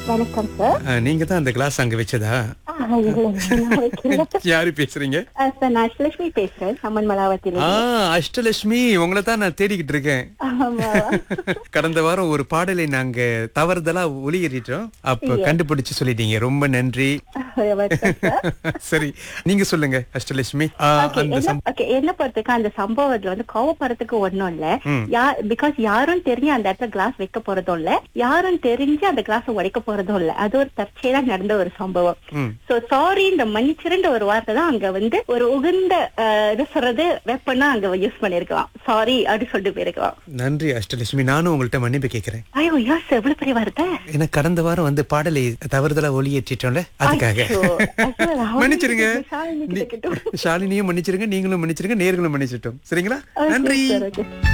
வணக்கம் சார் அஹ், நீங்க தான் அந்த கிளாஸ் அங்க வச்சதா ஆ, இல்ல, நான் வைக்கல. யாரு பேசுறீங்க ஆ, சார் நான் அஷ்லட்சுமி பேசுறேன் அம்மன் மலாவத்தில் ஆ அஷ்டலட்சுமி உங்களை தான் நான் தேடிக்கிட்டு இருக்கேன் ஆமாவா? கடந்த வாரம் ஒரு பாடலை நாங்க தவறுதலா ஒளியேறிட்டோம் அப்ப கண்டுபிடிச்சு சொல்லிட்டீங்க ரொம்ப நன்றி வணக்கம் சார். சரி நீங்க சொல்லுங்க அஷ்டலட்சுமி ஆ, Okay, அந்த என்ன- சம்- okay, என்ன பொறுத்துக்கு அந்த சம்பவத்துல வந்து கோவப்படுறதுக்கு ஒண்ணும் இல்ல ம். பிகாஸ் யாரும் தெரிஞ்சு அந்த இடத்துல கிளாஸ் வைக்க போறதும் இல்ல யாரும் தெரிஞ்சு அந்த கிளாஸ் உடைக்க போறதும் இல்ல அது ஒரு தற்செயலா நடந்த ஒரு சம்பவம் ம். சோ சாரி இந்த மன்னிச்சிருன்ற ஒரு வார்த்தை தான் அங்க வந்து ஒரு உகந்த அஹ், இது சொல்றது வெப்பனா அங்க யூஸ் பண்ணிருக்கலாம் சாரி அப்படி சொல்லிட்டு போயிருக்கலாம் நன்றி அஷ்டலட்சுமி நானும் உங்கள்ட்ட மன்னிப்பு கேக்குறேன் ஐயோ யாஸ் எவ்வளவு பெரிய வார்த்தை ஏன்னா கடந்த வாரம் வந்து பாடலை தவறுதலா ஒளியேற்றிட்டோம்ல அதுக்காக ஐயோ, ஐயோ, நான் மன்னிச்சிருங்க ஷாலினி கிட்ட நீ- ஷாலினியும் மன்னிச்சிருங்க நீங்களும் மன்னிச்சிருங்க நேர்களும் மன்னிச்சிட்டோம் சரிங்களா Okay, நன்றி sir, okay.